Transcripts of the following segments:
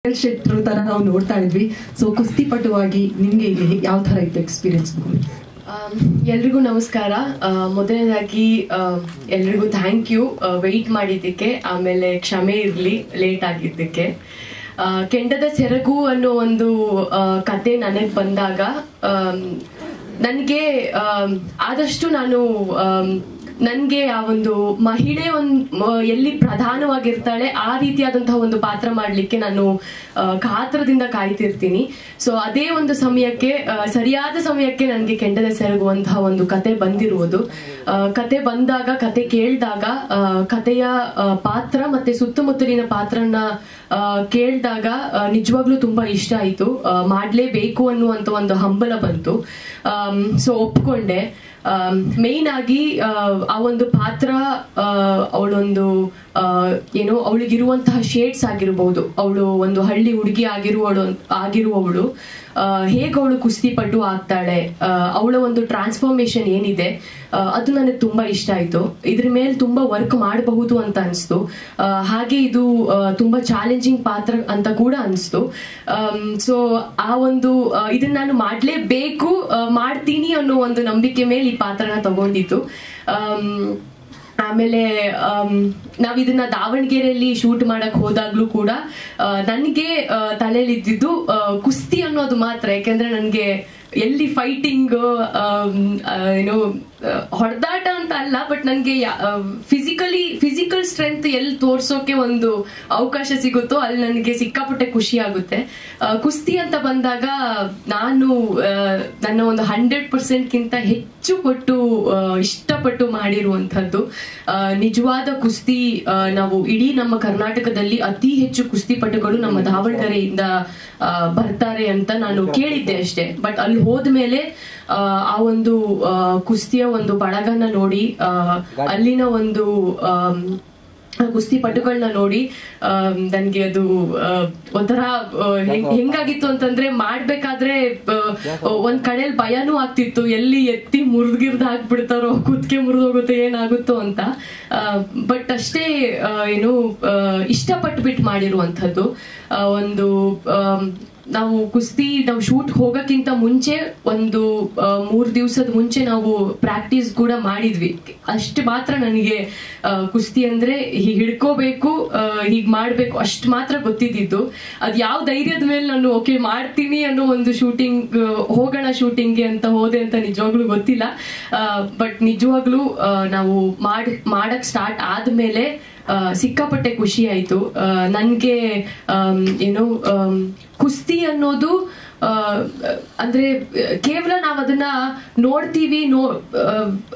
ಶೆಟ್ರು ತರ ನಾವು ನೋಡ್ತಾ ಇದ್ವಿ ಸೊ ಕುಸ್ತಿಪಟುವಾಗಿ ನಿಮ್ಗೆ ಇಲ್ಲಿ ಯಾವ ತರ ಇತ್ತು ಎಕ್ಸ್ಪೀರಿಯನ್ಸ್ ಆಮ್, ಎಲ್ರಿಗೂ ನಮಸ್ಕಾರ ಆ, ಮೊದಲನೇದಾಗಿ ಆ, ಎಲ್ರಿಗೂ ಥ್ಯಾಂಕ್ ಯು ವೆಯ್ಟ್ ಮಾಡಿದ್ದಕ್ಕೆ ಆಮೇಲೆ ಕ್ಷಮೆ ಇರಲಿ ಲೇಟ್ ಆಗಿದ್ದಕ್ಕೆ ಆ, ಕೆಂಡದ ಸೆರಗು ಅನ್ನೋ ಒಂದು ಆ, ಕತೆ ನನಗೆ ಬಂದಾಗ ನನಗೆ ಆದಷ್ಟು ನಾನು ನನಗೆ ಆ ಒಂದು ಮಹಿಳೆ ಒಂದು ಎಲ್ಲಿ ಪ್ರಧಾನವಾಗಿರ್ತಾಳೆ ಆ ರೀತಿಯಾದಂತಹ ಒಂದು ಪಾತ್ರ ಮಾಡಲಿಕ್ಕೆ ನಾನು ಆ, ಕಾತರದಿಂದ ಕಾಯ್ತಿರ್ತೀನಿ ಸೊ ಅದೇ ಒಂದು ಸಮಯಕ್ಕೆ ಆ, ಸರಿಯಾದ ಸಮಯಕ್ಕೆ ನನಗೆ ಕೆಂಡದ ಸೆರಗುವಂತಹ ಒಂದು ಕತೆ ಬಂದಿರುವುದು ಆ, ಕತೆ ಬಂದಾಗ ಕತೆ ಕೇಳಿದಾಗ ಕತೆಯ ಆ, ಪಾತ್ರ ಮತ್ತೆ ಸುತ್ತಮುತ್ತಲಿನ ಪಾತ್ರನ ಆ, ಕೇಳಿದಾಗ ಆ, ನಿಜವಾಗ್ಲೂ ತುಂಬಾ ಇಷ್ಟ ಆಯ್ತು ಆ, ಮಾಡ್ಲೇಬೇಕು ಅನ್ನುವಂತ ಒಂದು ಹಂಬಲ ಬಂತು ಸೊ ಒಪ್ಕೊಂಡೆ ಮೇನ್ ಆಗಿ ಆ, ಆ ಒಂದು ಪಾತ್ರ ಆ, ಅವಳೊಂದು ಆ, ಏನು ಅವಳಿಗಿರುವಂತಹ ಶೇಡ್ಸ್ ಆಗಿರಬಹುದು ಅವಳು ಒಂದು ಹಳ್ಳಿ ಹುಡುಗಿ ಆಗಿರುವವಳು ಆಗಿರುವವಳು ಆ, ಹೇಗೆ ಅವಳು ಕುಸ್ತಿಪಟು ಆಗ್ತಾಳೆ ಆ, ಅವಳ ಒಂದು ಟ್ರಾನ್ಸ್ಫಾರ್ಮೇಶನ್ ಏನಿದೆ ಆ, ಅದು ನನಗೆ ತುಂಬಾ ಇಷ್ಟ ಆಯ್ತು ಇದ್ರ ಮೇಲೆ ತುಂಬಾ ವರ್ಕ್ ಮಾಡಬಹುದು ಅಂತ ಅನಿಸ್ತು ಹಾಗೆ ಇದು ಆ, ತುಂಬಾ ಚಾಲೆಂಜಿಂಗ್ ಪಾತ್ರ ಅಂತ ಕೂಡ ಅನಿಸ್ತು ಸೊ ಆ ಒಂದು ಆ, ಇದನ್ನ ನಾನು ಮಾಡ್ಲೇಬೇಕು ಆ, ಮಾಡ್ತೀನಿ ಅನ್ನೋ ಒಂದು ನಂಬಿಕೆ ಮೇಲೆ ಈ ಪಾತ್ರನ ತಗೊಂಡಿದ್ದು ಆಮ್, ಆಮೇಲೆ ಆಮ್, ನಾವ್ ಇದನ್ನ ದಾವಣಗೆರೆಯಲ್ಲಿ ಶೂಟ್ ಮಾಡಕ್ ಹೋದಾಗ್ಲೂ ಕೂಡ ನನಗೆ ತಲೆಯಲ್ಲಿ ಇದ್ದಿದ್ದು ಆ, ಕುಸ್ತಿ ಅನ್ನೋದು ಮಾತ್ರ ಯಾಕೆಂದ್ರೆ ನನಗೆ ಎಲ್ಲಿ ಫೈಟಿಂಗ್ ಏನೋ ಹೊಡೆದಾಟ ಅಂತ ಅಲ್ಲ ಬಟ್ ನನಗೆ ಫಿಸಿಕಲಿ ಫಿಸಿಕಲ್ ಸ್ಟ್ರೆಂತ್ ಎಲ್ಲಿ ತೋರ್ಸೋಕೆ ಒಂದು ಅವಕಾಶ ಸಿಗುತ್ತೋ ಅಲ್ಲಿ ನನಗೆ ಸಿಕ್ಕಾಪಟ್ಟೆ ಖುಷಿ ಆಗುತ್ತೆ ಆ, ಕುಸ್ತಿ ಅಂತ ಬಂದಾಗ ನಾನು ಆ, ನನ್ನ ಒಂದು ಹಂಡ್ರೆಡ್ ಪರ್ಸೆಂಟ್ಗಿಂತ ಹೆಚ್ಚು ಪಟ್ಟು ಆ, ಇಷ್ಟಪಟ್ಟು ಮಾಡಿರುವಂತಹದ್ದು ಆ, ನಿಜವಾದ ಕುಸ್ತಿ ಆ, ನಾವು ಇಡೀ ನಮ್ಮ ಕರ್ನಾಟಕದಲ್ಲಿ ಅತಿ ಹೆಚ್ಚು ಕುಸ್ತಿಪಟುಗಳು ನಮ್ಮ ದಾವಣಗೆರೆಯಿಂದ ಆ, ಬರ್ತಾರೆ ಅಂತ ನಾನು ಕೇಳಿದ್ದೆ ಅಷ್ಟೇ ಬಟ್ ಅಲ್ಲಿ ಹೋದ್ಮೇಲೆ ಆ, ಆ ಒಂದು ಆ, ಕುಸ್ತಿಯ ಒಂದು ಬಳಗನ ನೋಡಿ ಆ, ಅಲ್ಲಿನ ಒಂದು ಆಮ್, ಕುಸ್ತಿಪಟುಗಳನ್ನ ನೋಡಿ ನನಗೆ ಅದು ಆ, ಒಂಥರ ಆ, ಹೆಂಗ್- ಹೆಂಗಾಗಿತ್ತು ಅಂತಂದ್ರೆ ಮಾಡ್ಬೇಕಾದ್ರೆ ಆ, ಒಂದ್ ಕಡೆಯಲ್ಲಿ ಭಯನೂ ಆಗ್ತಿತ್ತು ಎಲ್ಲಿ ಎತ್ತಿ ಮುರಿದ್ಗಿರ್ದ್ ಹಾಕ್ಬಿಡ್ತಾರೋ ಕುತ್ಕೆ ಮುರಿದೋಗುತ್ತೆ ಏನಾಗುತ್ತೋ ಅಂತ ಬಟ್ ಅಷ್ಟೇ ಆ, ಏನು ಆ, ಇಷ್ಟಪಟ್ಬಿಟ್ಟು ಮಾಡಿರುವಂಥದ್ದು ಆ, ಒಂದು ಆಮ್, ನಾವು ಕುಸ್ತಿ ನಾವು ಶೂಟ್ ಹೋಗಕ್ಕಿಂತ ಮುಂಚೆ ಒಂದು ಆ, ಮೂರ್ ದಿವಸದ ಮುಂಚೆ ನಾವು ಪ್ರಾಕ್ಟೀಸ್ ಕೂಡ ಮಾಡಿದ್ವಿ ಅಷ್ಟು ಮಾತ್ರ ನನಗೆ ಆ, ಕುಸ್ತಿ ಅಂದ್ರೆ ಹೀಗ್ ಹಿಡ್ಕೋಬೇಕು ಆ, ಹೀಗ್ ಮಾಡ್ಬೇಕು ಅಷ್ಟು ಮಾತ್ರ ಗೊತ್ತಿದ್ದಿದ್ದು ಅದ್ ಯಾವ ಧೈರ್ಯದ ಮೇಲೆ ನಾನು ಓಕೆ ಮಾಡ್ತೀನಿ ಅನ್ನೋ ಒಂದು ಶೂಟಿಂಗ್ ಹೋಗೋಣ ಶೂಟಿಂಗ್ಗೆ ಅಂತ ಹೋದೆ ಅಂತ ನಿಜವಾಗ್ಲೂ ಗೊತ್ತಿಲ್ಲ ಬಟ್ ನಿಜವಾಗ್ಲೂ ಆ, ನಾವು ಮಾಡ್ ಮಾಡಕ್ ಸ್ಟಾರ್ಟ್ ಆದ್ಮೇಲೆ ಆ, ಸಿಕ್ಕಾಪಟ್ಟೆ ಖುಷಿ ಆಯ್ತು ಆ, ನನ್ಗೆ ಆಮ್, ಏನು ಆಮ್, ಕುಸ್ತಿ ಅನ್ನೋದು ಆ, ಅಂದ್ರೆ ಕೇವಲ ನಾವ್ ಅದನ್ನ ನೋಡ್ತೀವಿ ನೋ ಆ,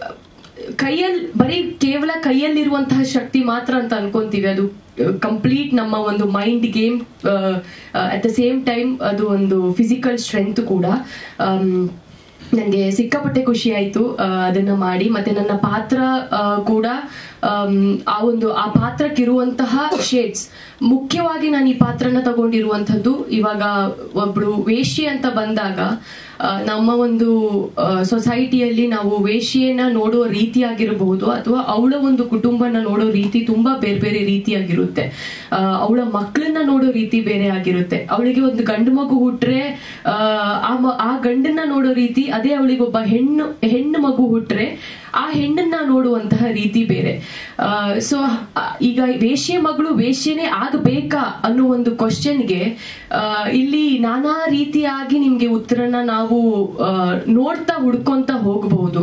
ಕೈಯಲ್ಲಿ ಬರೀ ಕೇವಲ ಕೈಯಲ್ಲಿರುವಂತಹ ಶಕ್ತಿ ಮಾತ್ರ ಅಂತ ಅನ್ಕೊಂತೀವಿ ಅದು ಕಂಪ್ಲೀಟ್ ನಮ್ಮ ಒಂದು mind game at the same time ಅದು ಒಂದು ಫಿಸಿಕಲ್ ಸ್ಟ್ರೆಂತ್ ಕೂಡ ಆಮ್, ನನಗೆ ಸಿಕ್ಕಾಪಟ್ಟೆ ಖುಷಿ ಆಯ್ತು ಆ, ಅದನ್ನ ಮಾಡಿ ಮತ್ತೆ ನನ್ನ ಪಾತ್ರ ಆ, ಕೂಡ ಆಮ್, ಆ ಒಂದು ಆ ಪಾತ್ರಕ್ಕಿರುವಂತಹ ಶೇಡ್ಸ್ ಮುಖ್ಯವಾಗಿ ನಾನು ಈ ಪಾತ್ರನ ತಗೊಂಡಿರುವಂತದ್ದು ಇವಾಗ ಒಬ್ಳು ವೇಶ್ಯೆ ಅಂತ ಬಂದಾಗ ಆ, ನಮ್ಮ ಒಂದು ಸೊಸೈಟಿಯಲ್ಲಿ ನಾವು ವೇಶ್ಯೆಯನ್ನ ನೋಡುವ ರೀತಿ ಆಗಿರಬಹುದು ಅಥವಾ ಅವಳ ಒಂದು ಕುಟುಂಬನ ನೋಡೋ ರೀತಿ ತುಂಬಾ ಬೇರೆ ಬೇರೆ ರೀತಿಯಾಗಿರುತ್ತೆ ಆ, ಅವಳ ಮಕ್ಕಳನ್ನ ನೋಡೋ ರೀತಿ ಬೇರೆ ಆಗಿರುತ್ತೆ ಅವಳಿಗೆ ಒಂದು ಗಂಡು ಮಗು ಹುಟ್ರೆ ಆ, ಆ ಮ- ಆ ಗಂಡನ್ನ ನೋಡೋ ರೀತಿ ಅದೇ ಅವಳಿಗೆ ಒಬ್ಬ ಹೆಣ್ಣು ಹೆಣ್ಣು ಮಗು ಹುಟ್ರೆ ಆ ಹೆಣ್ಣನ್ನ ನೋಡುವಂತಹ ರೀತಿ ಬೇರೆ ಸೊ ಈಗ ವೇಶ್ಯೆ ಮಗಳು ವೇಶ್ಯೆನೇ ಆಗಬೇಕಾ ಅನ್ನೋ ಒಂದು ಕ್ವಶನ್ಗೆ ಇಲ್ಲಿ ನಾನಾ ರೀತಿಯಾಗಿ ನಿಮ್ಗೆ ಉತ್ತರನ ನಾವು ಆ, ನೋಡ್ತಾ ಹುಡ್ಕೊಂತ ಹೋಗಬಹುದು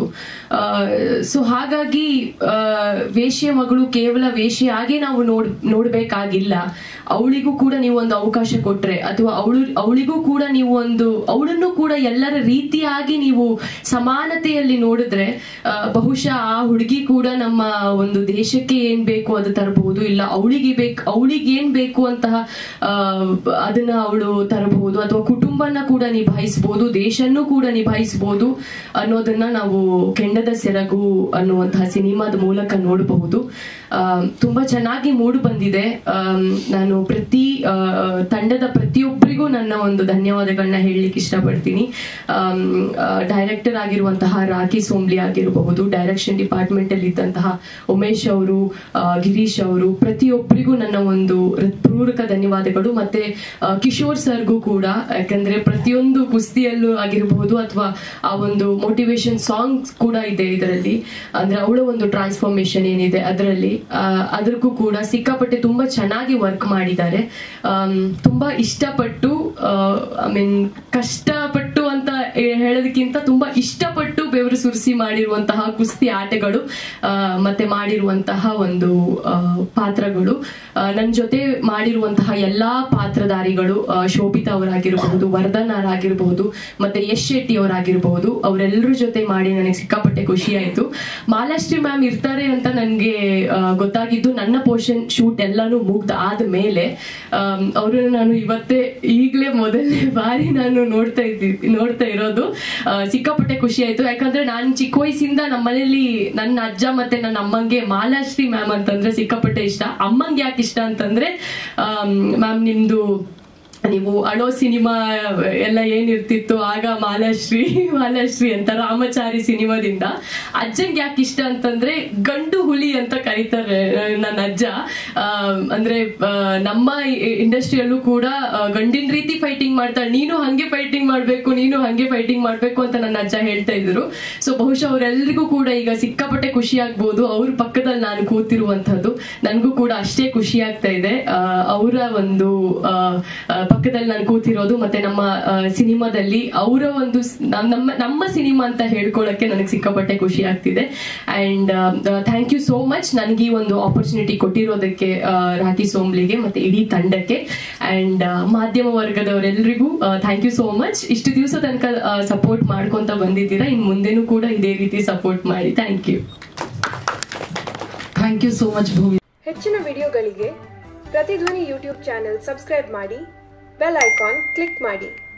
ಸೊ ಹಾಗಾಗಿ ಆ, ವೇಶ್ಯೆ ಮಗಳು ಕೇವಲ ವೇಶ್ಯೆ ಆಗಿ ನಾವು ನೋಡ್ ನೋಡ್ಬೇಕಾಗಿಲ್ಲ ಅವಳಿಗೂ ಕೂಡ ನೀವು ಒಂದು ಅವಕಾಶ ಕೊಟ್ರೆ ಅಥವಾ ಅವಳು ಅವಳಿಗೂ ಕೂಡ ನೀವು ಒಂದು ಅವಳನ್ನು ಕೂಡ ಎಲ್ಲರ ರೀತಿಯಾಗಿ ನೀವು ಸಮಾನತೆಯಲ್ಲಿ ನೋಡಿದ್ರೆ ಆ, ಬಹುಶಃ ಆ ಹುಡುಗಿ ಕೂಡ ನಮ್ಮ ಒಂದು ದೇಶಕ್ಕೆ ಏನ್ ಬೇಕು ಅದು ತರಬಹುದು ಇಲ್ಲ ಅವಳಿಗೆ ಬೇಕು ಅವಳಿಗೆ ಏನ್ ಬೇಕು ಅಂತಹ ಆ, ಅದನ್ನ ಅವಳು ತರಬಹುದು ಅಥವಾ ಕುಟುಂಬನ ಕೂಡ ನಿಭಾಯಿಸಬಹುದು ದೇಶನ್ನು ಕೂಡ ನಿಭಾಯಿಸಬಹುದು ಅನ್ನೋದನ್ನ ನಾವು ಕೆಂಡದ ಸೆರಗು ಅನ್ನುವಂತಹ ಸಿನಿಮಾದ ಮೂಲಕ ನೋಡಬಹುದು ಆ, ತುಂಬಾ ಚೆನ್ನಾಗಿ ಮೂಡ್ ಬಂದಿದೆ ಆಮ್, ನಾನು ಪ್ರತಿ ಆ, ತಂಡದ ಪ್ರತಿಯೊಬ್ಬರಿಗೂ ನನ್ನ ಒಂದು ಧನ್ಯವಾದಗಳನ್ನ ಹೇಳಲಿಕ್ಕೆ ಇಷ್ಟಪಡ್ತೀನಿ ಡೈರೆಕ್ಟರ್ ಆಗಿರುವಂತಹ ರಾಕಿ ಸೋಮ್ಲಿ ಆಗಿರಬಹುದು ಡೈರೆಕ್ಷನ್ ಡಿಪಾರ್ಟ್ಮೆಂಟ್ ಅಲ್ಲಿ ಇದ್ದಂತಹ ಉಮೇಶ್ ಮಹೇಶ್ ಅವರು ಆ, ಗಿರೀಶ್ ಅವರು ಪ್ರತಿಯೊಬ್ಬರಿಗೂ ನನ್ನ ಒಂದು ಹೃತ್ಪೂರ್ವಕ ಧನ್ಯವಾದಗಳು ಮತ್ತೆ ಆ, ಕಿಶೋರ್ ಸರ್ಗೂ ಕೂಡ ಯಾಕಂದ್ರೆ ಪ್ರತಿಯೊಂದು ಕುಸ್ತಿಯಲ್ಲೂ ಆಗಿರಬಹುದು ಅಥವಾ ಆ ಒಂದು ಮೋಟಿವೇಶನ್ ಸಾಂಗ್ ಕೂಡ ಇದೆ ಇದರಲ್ಲಿ ಅಂದ್ರೆ ಅವಳ ಒಂದು ಟ್ರಾನ್ಸ್ಫಾರ್ಮೇಶನ್ ಏನಿದೆ ಅದರಲ್ಲಿ ಅದಕ್ಕೂ ಕೂಡ ಸಿಕ್ಕಾಪಟ್ಟೆ ತುಂಬಾ ಚೆನ್ನಾಗಿ ವರ್ಕ್ ಮಾಡಿದ್ದಾರೆ ಆಮ್, ತುಂಬಾ ಇಷ್ಟಪಟ್ಟು ಐ ಮೀನ್ ಕಷ್ಟಪಟ್ಟು ಅಂತ ಹೇಳೋದಕ್ಕಿಂತ ತುಂಬಾ ಇಷ್ಟಪಟ್ಟು ಬೆವರು ಸುರಿಸಿ ಮಾಡಿರುವಂತಹ ಕುಸ್ತಿ ಆಟಗಳು ಆ, ಮತ್ತೆ ಮಾಡಿರುವಂತಹ ಒಂದು ಆ, ಪಾತ್ರಗಳು ನನ್ನ ಜೊತೆ ಮಾಡಿರುವಂತಹ ಎಲ್ಲಾ ಪಾತ್ರಧಾರಿಗಳು ಆ, ಶೋಭಿತಾ ಅವರಾಗಿರಬಹುದು ವರ್ಧನ್ ಅವರಾಗಿರಬಹುದು ಮತ್ತೆ ಯಶ್ ಶೆಟ್ಟಿ ಅವರಾಗಿರಬಹುದು ಅವರೆಲ್ಲರ ಜೊತೆ ಮಾಡಿ ನನಗೆ ಸಿಕ್ಕಾಪಟ್ಟೆ ಖುಷಿ ಆಯ್ತು ಮಾಲಾಶ್ರೀ ಮ್ಯಾಮ್ ಇರ್ತಾರೆ ಅಂತ ನನಗೆ ಗೊತ್ತಾಗಿದ್ದು ನನ್ನ ಪೋರ್ಷನ್ ಶೂಟ್ ಎಲ್ಲಾನು ಮುಗ್ದ ಆದ್ಮೇಲೆ ಅವ್ರನ್ನ ನಾನು ಇವತ್ತೇ ಈಗಲೇ ಮೊದಲನೇ ಬಾರಿ ನಾನು ನೋಡ್ತಾ ಇದ್ದಿ ನೋಡ್ತಾ ಇರೋದು ಆ, ಸಿಕ್ಕಾಪಟ್ಟೆ ಖುಷಿ ಆಯ್ತು ಯಾಕಂದ್ರೆ ನಾನು ಚಿಕ್ಕ ವಯಸ್ಸಿಂದ ನಮ್ಮ ಮನೇಲಿ ನನ್ನ ಅಜ್ಜ ಮತ್ತೆ ನನ್ನ ಅಮ್ಮಂಗೆ ಮಾಲಾಶ್ರೀ ಮ್ಯಾಮ್ ಅಂತಂದ್ರೆ ಸಿಕ್ಕಾಪಟ್ಟೆ ಇಷ್ಟ ಅಮ್ಮಂಗೆ ಯಾಕೆ ಇಷ್ಟ ಅಂತಂದ್ರೆ ಮ್ಯಾಮ್ ನಿಮ್ದು ನೀವು ಅಳೋ ಸಿನಿಮಾ ಎಲ್ಲ ಏನಿರ್ತಿತ್ತು ಆಗ ಮಾಲಾಶ್ರೀ ಮಾಲಾಶ್ರೀ ಅಂತ ರಾಮಚಾರಿ ಸಿನಿಮಾದಿಂದ ಅಜ್ಜಂಗೆ ಯಾಕೆ ಇಷ್ಟ ಅಂತಂದ್ರೆ ಗಂಡು ಹುಲಿ ಅಂತ ಕರೀತಾರೆ ಆ, ನನ್ನ ಅಜ್ಜ ಆ, ಅಂದ್ರೆ ಆ, ನಮ್ಮ ಇಂಡಸ್ಟ್ರಿಯಲ್ಲೂ ಕೂಡ ಆ, ಗಂಡಿನ ರೀತಿ ಫೈಟಿಂಗ್ ಮಾಡ್ತಾಳೆ ನೀನು ಹಂಗೆ ಫೈಟಿಂಗ್ ಮಾಡ್ಬೇಕು ನೀನು ಹಂಗೆ ಫೈಟಿಂಗ್ ಮಾಡ್ಬೇಕು ಅಂತ ನನ್ನ ಅಜ್ಜ ಹೇಳ್ತಾ ಇದ್ರು ಸೊ ಬಹುಶಃ ಅವರೆಲ್ಲರಿಗೂ ಕೂಡ ಈಗ ಸಿಕ್ಕಾಪಟ್ಟೆ ಖುಷಿ ಆಗ್ಬೋದು ಅವ್ರ ಪಕ್ಕದಲ್ಲಿ ನಾನು ಕೂತಿರುವಂತದ್ದು ನನಗೂ ಕೂಡ ಅಷ್ಟೇ ಖುಷಿ ಆಗ್ತಾ ಇದೆ ಅವರ ಒಂದು ಆ, ಆ, ಪಕ್ಕದಲ್ಲಿ ನಾನು ಕೂತಿರೋದು ಮತ್ತೆ ನಮ್ಮ ಆ, ಸಿನಿಮಾದಲ್ಲಿ ಅವರ ಒಂದು ಸ್- ನಮ್- ನಮ್ಮ ನಮ್ಮ ಸಿನಿಮಾ ಅಂತ ಹೇಳ್ಕೊಳ್ಳಕ್ಕೆ ನನಗೆ ಸಿಕ್ಕಾಪಟ್ಟೆ ಖುಷಿ ಆಗ್ತಿದೆ and thank you so much ನನಗೆ ಈ ಒಂದು ಆಪರ್ಚುನಿಟಿ ಕೊಟ್ಟಿರೋದಕ್ಕೆ ಆ, ರಾಕಿ ಸೋಮ್ಲಿಗೆ ಮತ್ತೆ ಇಡೀ ತಂಡಕ್ಕೆ ಅಂಡ್ ಮಾಧ್ಯಮ ವರ್ಗದವರೆಲ್ಲರಿಗೂ ಥ್ಯಾಂಕ್ ಯು ಸೋ ಮಚ್ ಇಷ್ಟು ದಿವಸ ತನಕ ಸಪೋರ್ಟ್ ಮಾಡ್ಕೊಂತ ಬಂದಿದ್ದೀರಾ ಇನ್ ಮುಂದೆನೂ ಕೂಡ ಇದೇ ರೀತಿ ಸಪೋರ್ಟ್ ಮಾಡಿ thank you thank you so much Bhoomi ಹೆಚ್ಚಿನ ವಿಡಿಯೋಗಳಿಗೆ ಪ್ರತಿಧ್ವನಿ ಯೂಟ್ಯೂಬ್ ಚಾನೆಲ್ ಸಬ್ಸ್ಕ್ರೈಬ್ ಮಾಡಿ ಬೆಲ್ ಐಕಾನ್ ಕ್ಲಿಕ್ ಮಾಡಿ